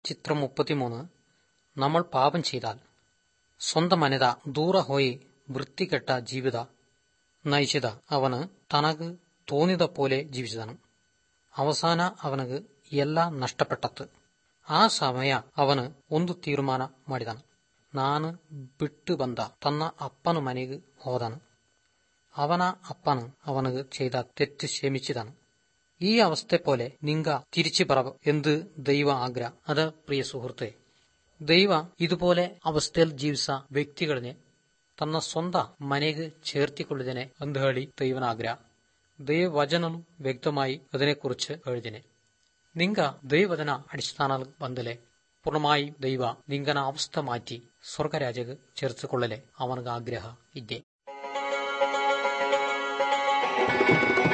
ചിത്രം മുപ്പത്തിമൂന്ന് നമ്മൾ പാപം ചെയ്താൽ സ്വന്തം ಅನೆದ ದೂರ ಹೋಯಿ ವೃತ್ತಿಗೆಟ್ಟ ಜೀವಿತ ನಯಿಸಿದ ಅವನು ತನಗೆ തോന്നിದ പോലെ ജീവിച്ചതാണ് അവസാന ಅವನಿಗೆ ಎಲ್ಲ ನಷ್ಟಪಟ್ಟತ್ತು ಆ ಸಮಯ ಅವನು ಒಂದು ತೀರ್ಮಾನ ಮಾಡಿದನು ನಾನು ಬಿಟ್ಟು ಬಂದ ತನ್ನ ಅಪ್ಪನ ಮನೆಗೆ ಹೋದನು ಅವನ ಅಪ್ಪನು ಅವನಿಗೆ ചെയ്ത തെറ്റ് ക്ഷമിച്ചതാണ് ഈ അവസ്ഥ പോലെ നിങ്ക തിരിച്ചു പറ എന്ത് ദൈവ ആഗ്രഹ അത് പ്രിയ സുഹൃത്തെ ദൈവ ഇതുപോലെ അവസ്ഥയിൽ ജീവിച്ച വ്യക്തികളെ ತನ್ನ ಸ್ವಂತ ಮನೆಗೆ ചേർത്തിക്കൊള്ളുതിനെ എന്ന് ಹೇಳಿ ദൈവನ ആഗ്രಹ ദൈവവചനം വ്യക്തമായി അതിനെക്കുറിച്ച് എഴുതിനെ നിങ്ക ദൈവവചന അടിസ്ഥാന ಬಂದಲೆ പൂർണ്ണമായി ദൈവ നിങ്കന അവസ്ഥ മാറ്റി സ്വർഗരാജക്ക് ചേർത്തുകൊള്ളലെ അവനക്ക് ആഗ്രഹ ഇದ್ದೆ